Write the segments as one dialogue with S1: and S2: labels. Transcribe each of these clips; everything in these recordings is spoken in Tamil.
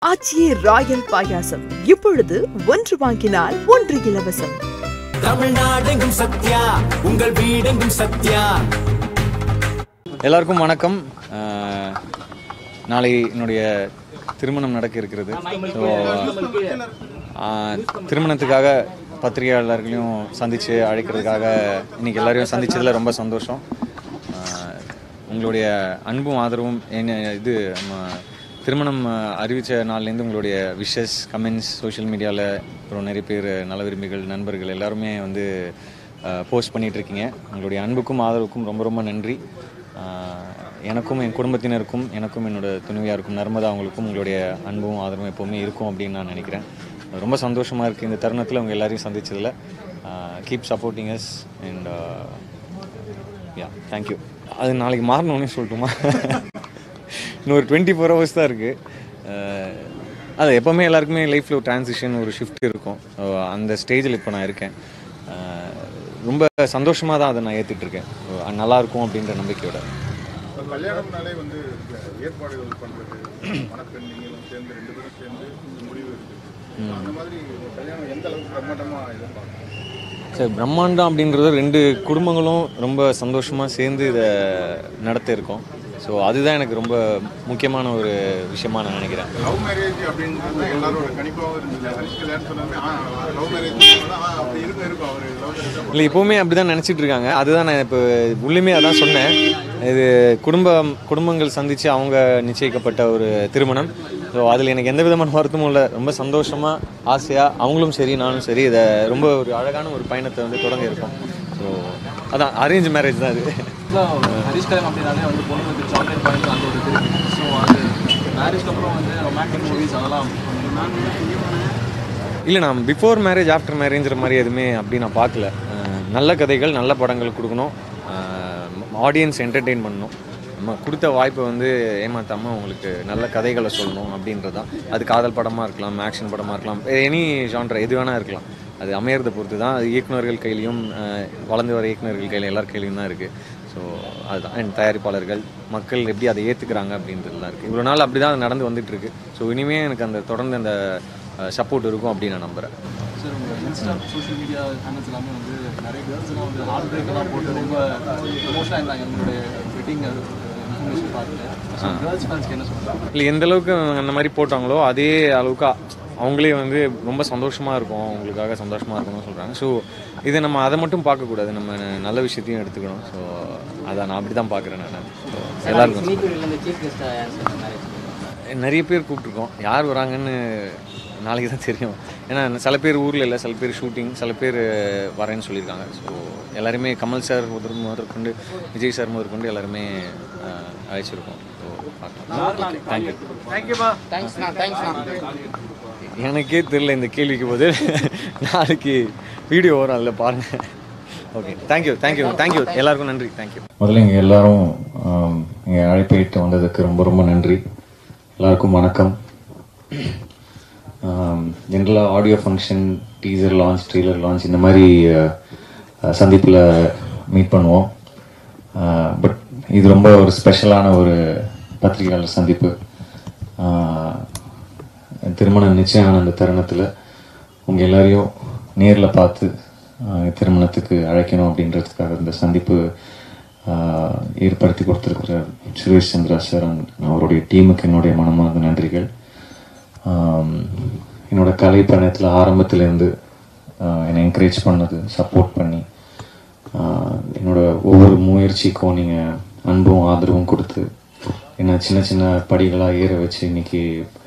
S1: ஆச்சியே ராயல் பாயாசம் இப்பொழுது ஒன்று வாங்கினால் ஒன்று இலவசம்
S2: தமிழ்நாடெங்கும் சத்யா உங்கள் வீடெங்கும் சத்யா
S3: எல்லாருக்கும் வணக்கம் அஹ், நாளை என்னுடைய திருமணம் நடக்க இருக்கிறது ஸோ திருமணத்துக்காக பத்திரிகையாளர்களையும் சந்தித்து அழைக்கிறதுக்காக இன்னைக்கு எல்லாரையும் சந்திச்சதுல ரொம்ப சந்தோஷம் அஹ், உங்களுடைய அன்பும் ஆதரவும் என்ன இது நம்ம திருமணம் அஹ், அறிவிச்ச நாள்லேருந்து உங்களுடைய விஷஸ் கமெண்ட்ஸ் சோஷியல் மீடியாவில் அப்புறம் நிறைய பேர் நல விரும்பிகள் நண்பர்கள் எல்லாருமே வந்து போஸ்ட் பண்ணிட்டு இருக்கீங்க உங்களுடைய அன்புக்கும் ஆதரவுக்கும் ரொம்ப ரொம்ப நன்றி ஆஹ் எனக்கும் என் குடும்பத்தினருக்கும் எனக்கும் என்னோட துணைவியாருக்கும் நர்மதா அவங்களுக்கும் உங்களுடைய அன்பும் ஆதரவும் எப்போவுமே இருக்கும் அப்படின்னு நான் நினைக்கிறேன் ரொம்ப சந்தோஷமாக இருக்குது இந்த தருணத்தில் உங்கள் எல்லாரையும் சந்திச்சதில் keep supporting us and yeah thank you அது நாளைக்கு மாறணும்னு சொல்லட்டுமா இன்னும் ஒரு டுவெண்ட்டி ஃபோர் ஹவர்ஸ் தான் இருக்குது அது எப்போவுமே எல்லாருக்குமே லைஃப்பில் ஒரு டிரான்சிஷன் ஒரு ஷிஃப்ட் இருக்கும் So, அந்த ஸ்டேஜில் இப்போ நான் இருக்கேன் ஆஹ் ரொம்ப சந்தோஷமாக தான் அதை நான் ஏற்றுட்டு இருக்கேன் So, அது நல்லா இருக்கும் அப்படின்ற நம்பிக்கையோட
S4: இப்போ கல்யாணம்னாலே வந்து இந்த ஏற்பாடுகள் பண்ணுறது மணப்பெண் நீங்களும் சேர்ந்து ரெண்டு பேரும் சேர்ந்து முடிவு இருக்குது அந்த மாதிரி ஒரு கல்யாணம் எந்த அளவுக்கு பிரம்மாண்டமாக எதிர்பார்க்கலாம்
S3: சரி பிரம்மாண்டம் அப்படின்றது ரெண்டு குடும்பங்களும் ரொம்ப சந்தோஷமாக சேர்ந்து இதை நடத்த இருக்கோம் ஸோ அதுதான் எனக்கு ரொம்ப முக்கியமான ஒரு விஷயமா நான் நினைக்கிறேன்
S4: லவ் மேரேஜ் அப்படின்றது தான் எல்லாரோட கணிப்பாகவும் இருந்தது ஹரிஷ் கல்யாணம் சொன்னாமே லவ் மேரேஜ் அப்படி இருக்கும் இருக்கும் அவர் லவ் மேரேஜ்
S3: இல்லை இப்போவுமே அப்படி தான் நினச்சிட்டு இருக்காங்க அதுதான் நான் இப்போ உள்ளுமே அதான் சொன்னேன் இது குடும்பம் குடும்பங்கள் சந்தித்து அவங்க நிச்சயிக்கப்பட்ட ஒரு திருமணம் ஸோ அதில் எனக்கு எந்த விதமான வருத்தமும் இல்லை ரொம்ப சந்தோஷமாக ஆசையாக அவங்களும் சரி நானும் சரி இதை ரொம்ப ஒரு அழகான ஒரு பயணத்தை வந்து தொடங்க இருக்கோம் ஸோ அதான் அரேஞ்ச் மேரேஜ் தான் இது
S5: ஹரிஷ் கல்யாணம் அப்படின்னாலே வந்து பொண்ணுக்கு சாக்லேட் பாயிண்ட் அந்த ஒரு திருப்பி ஸோ அது மேரேஜ்க்கு அப்புறம் வந்து ரொமான்டிக் மூவிஸ் அதெல்லாம்
S3: இல்லை நான் பிஃபோர் மேரேஜ் ஆஃப்டர் மேரேஜ்ன்ற மாதிரி எதுவுமே அப்படி நான் பார்க்கல அஹ் நல்ல கதைகள் நல்ல படங்கள் கொடுக்கணும் ஆடியன்ஸ் என்டர்டெயின் பண்ணணும் நம்ம கொடுத்த வாய்ப்பை வந்து ஏமாத்தாமல் உங்களுக்கு நல்ல கதைகளை சொல்லணும் அப்படின்றது தான் அது காதல் படமாக இருக்கலாம் ஆக்ஷன் படமாக இருக்கலாம் எனி ஜான்டர் எது வேணால் இருக்கலாம் அது அமையறதை பொறுத்து தான் அது இயக்குனர்கள் கையிலையும் அஹ் வளர்ந்து வர இயக்குனர்கள் கையில் எல்லார் கையிலையும் தான் இருக்குது ஸோ அதுதான் அண்ட் தயாரிப்பாளர்கள் மக்கள் எப்படி அதை ஏற்றுக்கிறாங்க அப்படின்றது தான் இருக்குது இவ்வளோ நாள் அப்படி தான் நடந்து வந்துட்டு இருக்கு ஸோ இனிமே எனக்கு அந்த தொடர்ந்து அந்த சப்போர்ட் இருக்கும் அப்படின்னு நான் நம்புகிறேன்
S5: சார் உங்கள் இன்ஸ்டா சோஷியல் மீடியா ஹேண்டில்ஸ் எல்லாமே வந்து நிறைய கேர்ள்ஸ்லாம் வந்து ஹார்ட் பிரேக் எல்லாம் போட்டு ரொம்ப எமோஷனாக இருந்தாங்க எங்களுடைய வெட்டிங் இன்ஃபர்மேஷன் பார்த்துட்டு ஸோ கேர்ள்ஸ் ஃபேன்ஸ்க்கு என்ன சொல்கிறாங்க
S3: இல்லை எந்த அளவுக்கு அந்த மாதிரி போட்டாங்களோ அதே அளவுக்கு அவங்களே வந்து ரொம்ப சந்தோஷமாக இருக்கும் அவங்களுக்காக சந்தோஷமாக இருக்கணும்னு சொல்கிறாங்க ஸோ இதை நம்ம அதை மட்டும் பார்க்கக்கூடாது நம்ம நல்ல விஷயத்தையும் எடுத்துக்கணும் ஸோ அதை நான் அப்படி தான் பார்க்குறேன் நான் ஸோ எல்லாருக்கும்
S6: இந்த சீஃப் கெஸ்ட்டாக யார் சார் மேரேஜ்
S3: நிறைய பேர் கூப்பிட்ருக்கோம் யார் வராங்கன்னு நாளைக்கு தான் தெரியும் ஏன்னா சில பேர் ஊரில் இல்லை சில பேர் ஷூட்டிங் சில பேர் வரேன்னு சொல்லியிருக்காங்க ஸோ எல்லாருமே கமல் சார் முதல் முதற்கொண்டு விஜய் சார் முதற்கொண்டு எல்லாருமே அஹ், அழைச்சிருக்கோம் ஸோ பார்க்கலாம் தேங்க்யூ
S6: தேங்க்ஸ்ண்ணா தேங்க்ஸ்ண்ணா
S3: எனக்கே தெரியல இந்த கேள்விக்கு போது நாளைக்கு வீடியோ வரும் அதில் பாருங்கள் ஓகே தேங்க்யூ தேங்க்யூ தேங்க்யூ எல்லாருக்கும் நன்றி தேங்க்யூ
S7: முதல்ல இங்கே எல்லாரும் ஆம், இங்கே அழைப்பிட்டு வந்ததுக்கு ரொம்ப ரொம்ப நன்றி எல்லாருக்கும் வணக்கம் ஜென்ரலாக audio function teaser launch trailer launch இந்த மாதிரி சந்திப்பில் மீட் பண்ணுவோம் பட் இது ரொம்ப ஒரு ஸ்பெஷலான ஒரு பத்திரிகையாளர் சந்திப்பு ஆஹ், என் திருமணம் நிச்சயம் ஆன அந்த தருணத்தில் உங்கள் எல்லாரையும் நேரில் பார்த்து ஆஹ், திருமணத்துக்கு அழைக்கணும் அப்படின்றதுக்காக இந்த சந்திப்பு ஆஹ், ஏற்படுத்தி கொடுத்துருக்கிற சுரேஷ் சந்திரா சார் and அவருடைய டீமுக்கு என்னுடைய மனமார்ந்த நன்றிகள் ஆம், என்னோட கலை பயணத்தில் ஆரம்பத்திலேருந்து என்னை என்கரேஜ் பண்ணது சப்போர்ட் பண்ணி ஆஹ், என்னோட ஒவ்வொரு முயற்சிக்கும் நீங்கள் அன்பும் ஆதரவும் கொடுத்து என்னை சின்ன சின்ன படிகளாக ஏற வச்சு இன்னைக்கு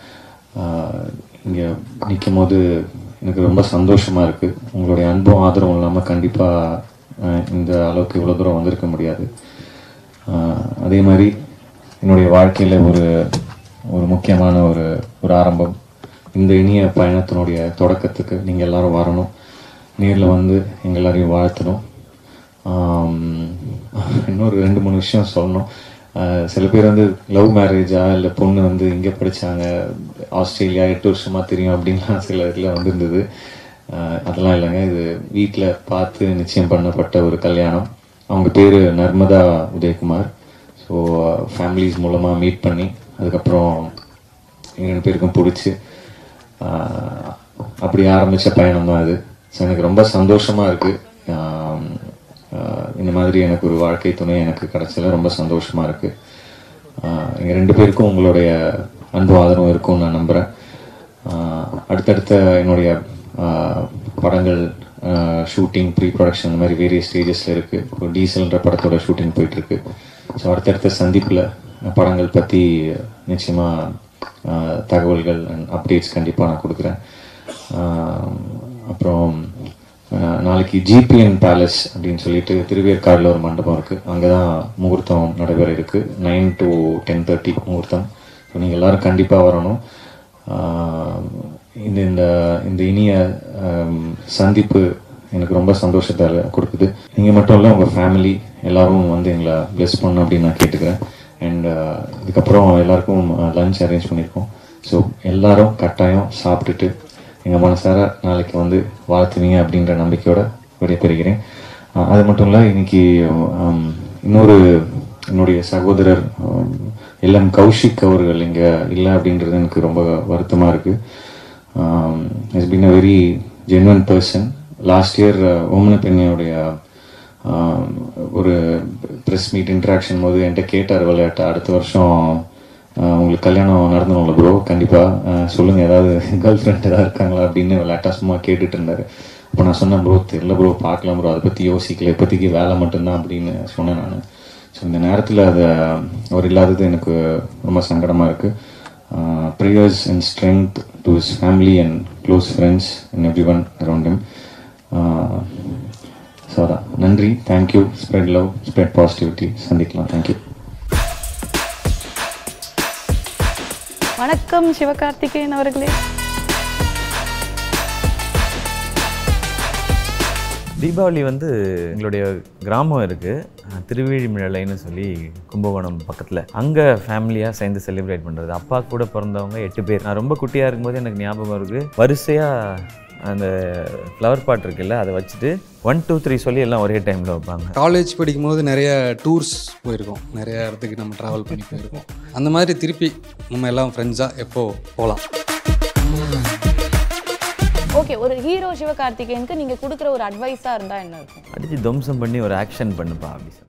S7: இங்கே நிற்கும் போது எனக்கு ரொம்ப சந்தோஷமாக இருக்குது உங்களுடைய அன்பும் ஆதரவும் இல்லாமல் கண்டிப்பாக இந்த அளவுக்கு இவ்வளோ தூரம் வந்திருக்க முடியாது ஆஹ், அதே மாதிரி என்னுடைய வாழ்க்கையில் ஒரு ஒரு முக்கியமான ஒரு ஒரு ஆரம்பம் இந்த இனிய பயணத்தினுடைய தொடக்கத்துக்கு நீங்கள் எல்லாரும் வரணும் நேரில் வந்து எங்கள் எல்லாரையும் வாழ்த்தணும் ஆம், இன்னொரு ரெண்டு மூணு விஷயம் சொல்லணும் ஆஹ் சில பேர் வந்து லவ் மேரேஜா இல்லை பொண்ணு வந்து இங்கே படிச்சாங்க ஆஸ்திரேலியா எட்டு வருஷமா தெரியும் அப்படின்லாம் சில இதில் வந்திருந்தது ஆஹ் அதெல்லாம் இல்லைங்க இது வீட்டில் பார்த்து நிச்சயம் பண்ணப்பட்ட ஒரு கல்யாணம் அவங்க பேர் நர்மதா உதயகுமார் ஸோ ஃபேமிலிஸ் மூலமாக மீட் பண்ணி அதுக்கப்புறம் எங்கள் ரெண்டு பேருக்கும் பிடிச்சி ஆஹ், அப்படி ஆரம்பித்த பயணம் தான் அது ஸோ எனக்கு ரொம்ப சந்தோஷமாக இருக்குது இந்த மாதிரி எனக்கு ஒரு வாழ்க்கை துணை எனக்கு கிடைச்சதுல ரொம்ப சந்தோஷமாக இருக்குது எங்கள் ரெண்டு பேருக்கும் உங்களுடைய அன்பு ஆதரவும் இருக்கும்னு நான் நம்புகிறேன் அடுத்தடுத்த என்னுடைய ஆஹ், படங்கள் ஷூட்டிங் ப்ரீ ப்ரொடக்ஷன் இந்த மாதிரி வேரியஸ் ஸ்டேஜஸில் இருக்குது இப்போ டீசல்ன்ற படத்தோட ஷூட்டிங் போயிட்டுருக்கு ஸோ அடுத்தடுத்த சந்திப்பில் படங்கள் பற்றி நிச்சயமாக தகவல்கள் அண்ட் அப்டேட்ஸ் கண்டிப்பாக நான் கொடுக்குறேன் ஆஹ், அப்புறம் ஆஹ், நாளைக்கு ஜிபிஎன் பேலஸ் அப்படின்னு சொல்லிட்டு திருவேற்காடில் ஒரு மண்டபம் இருக்குது அங்கே தான் முகூர்த்தம் நடைபெற இருக்குது நைன் டு டென் தேர்ட்டி முகூர்த்தம் ஸோ நீங்கள் எல்லோரும் கண்டிப்பாக வரணும் ஆஹ், இந்த இந்த இந்த இனிய ஆம், சந்திப்பு எனக்கு ரொம்ப சந்தோஷத்தை கொடுக்குது நீங்கள் மட்டும் இல்லை உங்கள் ஃபேமிலி எல்லாரும் வந்து எங்களை ப்ளெஸ் பண்ணணும் அப்படின்னு நான் கேட்டுக்கிறேன் அண்ட் இதுக்கப்புறம் எல்லாருக்கும் லஞ்ச் அரேஞ்ச் பண்ணியிருக்கோம் ஸோ எல்லாரும் கட்டாயம் சாப்பிட்டுட்டு எங்கள் மனசார நாளைக்கு வந்து வாழ்த்துவீங்க அப்படின்ற நம்பிக்கையோட விடைபெறுகிறேன் அஹ் அது மட்டும் இல்லை இன்னைக்கு ஆம், இன்னொரு என்னுடைய சகோதரர் ஆம், எல்எம் கௌஷிக் அவர்கள் இங்கே இல்லை அப்படின்றது எனக்கு ரொம்ப வருத்தமாக இருக்குது is been a very genuine person last year ஓமன பெண்ணையுடைய ஆம், ஒரு ப்ரெஸ் மீட் இன்ட்ராக்ஷன் போது என்கிட்ட கேட்டார் விளையாட்டு அடுத்த வருஷம் ஆஹ், உங்களுக்கு கல்யாணம் நடந்தணும்ல ப்ரோ கண்டிப்பாக சொல்லுங்கள் ஏதாவது கேர்ள் ஃப்ரெண்ட் ஏதாவது இருக்காங்களா அப்படின்னு விளையாட்டா சும்மா கேட்டுட்டு இருந்தார் அப்போ நான் சொன்னேன் ப்ரோ தெரியல ப்ரோ பார்க்கலாம் ப்ரோ அதை பற்றி யோசிக்கல இப்போதைக்கு வேலை மட்டும்தான் அப்படின்னு சொன்னேன் நான் ஸோ இந்த நேரத்தில் அதை அவர் இல்லாதது எனக்கு ரொம்ப சங்கடமாக இருக்குது prayers and strength to his family and close friends and everyone around him so அதான் நன்றி thank you spread love spread positivity சந்திக்கலாம் தேங்க்யூ
S8: வணக்கம் சிவகார்த்திகேயன் அவர்களே
S9: தீபாவளி வந்து எங்களுடைய கிராமம் இருக்குது திருவிழிமிழலைன்னு சொல்லி கும்பகோணம் பக்கத்தில் அங்கே ஃபேமிலியாக சேர்ந்து செலிப்ரேட் பண்ணுறது அப்பா கூட பிறந்தவங்க எட்டு பேர் நான் ரொம்ப குட்டியாக இருக்கும்போது எனக்கு ஞாபகம் இருக்குது வரிசையாக அந்த ஃப்ளவர் பாட் இருக்குல்ல அதை வச்சுட்டு ஒன் டூ த்ரீ சொல்லி எல்லாம் ஒரே டைமில் வைப்பாங்க
S10: காலேஜ் படிக்கும்போது நிறைய டூர்ஸ் போயிருக்கோம் நிறைய இடத்துக்கு நம்ம ட்ராவல் பண்ணி போயிருக்கோம் அந்த மாதிரி திருப்பி நம்ம எல்லாம் ஃப்ரெண்ட்ஸாக எப்போ போகலாம்
S8: ஓகே ஒரு ஹீரோ சிவகார்த்திகேயனுக்கு நீங்க கொடுக்குற ஒரு அட்வைஸா இருந்தா என்ன இருக்கும்
S9: அடித்து துவம்சம் பண்ணி ஒரு ஆக்ஷன் பண்ணுப்பா அப்படி